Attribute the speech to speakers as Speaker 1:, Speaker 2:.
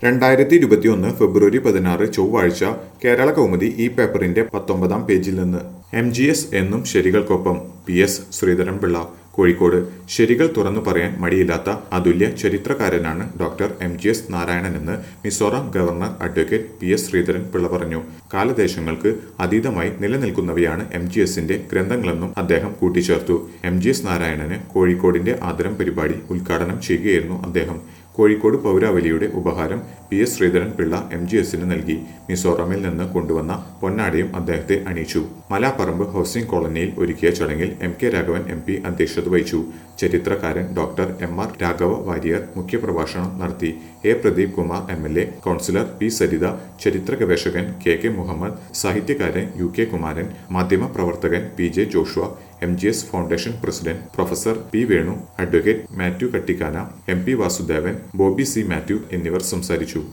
Speaker 1: രണ്ടായിരത്തി ഇരുപത്തിയൊന്ന് ഫെബ്രുവരി പതിനാറ് ചൊവ്വാഴ്ച കേരള കൗമുദി ഈ പേപ്പറിന്റെ പത്തൊമ്പതാം പേജിൽ നിന്ന് എം ജി എസ് എന്നും ശരികൾക്കൊപ്പം പി എസ് ശ്രീധരൻപിള്ള കോഴിക്കോട് ശരികൾ തുറന്നു പറയാൻ മടിയില്ലാത്ത അതുല്യ ചരിത്രകാരനാണ് ഡോക്ടർ എം ജി എസ് നാരായണനെന്ന് Mizoram governor advocate P S Sreedharan Pillai പറഞ്ഞു കാലദേശങ്ങൾക്ക് അതീതമായി നിലനിൽക്കുന്നവയാണ് എം ജി എസിന്റെ ഗ്രന്ഥങ്ങളെന്നും അദ്ദേഹം കൂട്ടിച്ചേർത്തു എം ജി എസ് നാരായണന് കോഴിക്കോടിന്റെ ആദരം പരിപാടി ഉദ്ഘാടനം ചെയ്യുകയായിരുന്നു അദ്ദേഹം കോഴിക്കോട് പൗരാവലിയുടെ ഉപഹാരം P S Sreedharan Pillai M G എസിന് നൽകി മിസോറാമിൽ നിന്ന് കൊണ്ടുവന്ന പൊന്നാടയും അദ്ദേഹത്തെ അണിയിച്ചു മലാപ്പറമ്പ് ഹൗസിംഗ് കോളനിയിൽ ഒരുക്കിയ ചടങ്ങിൽ M K Raghavan M P അധ്യക്ഷത വഹിച്ചു ചരിത്രകാരൻ doctor M R Raghava Warrier മുഖ്യപ്രഭാഷണം നടത്തി A Pradeep Kumar M L A councillor P Saritha ചരിത്ര ഗവേഷകൻ കെ കെ മുഹമ്മദ് സാഹിത്യകാരൻ യു കെ കുമാരൻ മാധ്യമ പ്രവർത്തകൻ P J Joshua M G S foundation president professor P Venu advocate Mathew Kattikana M P Vasudevan Bobby C Mathew എന്നിവർ സംസാരിച്ചു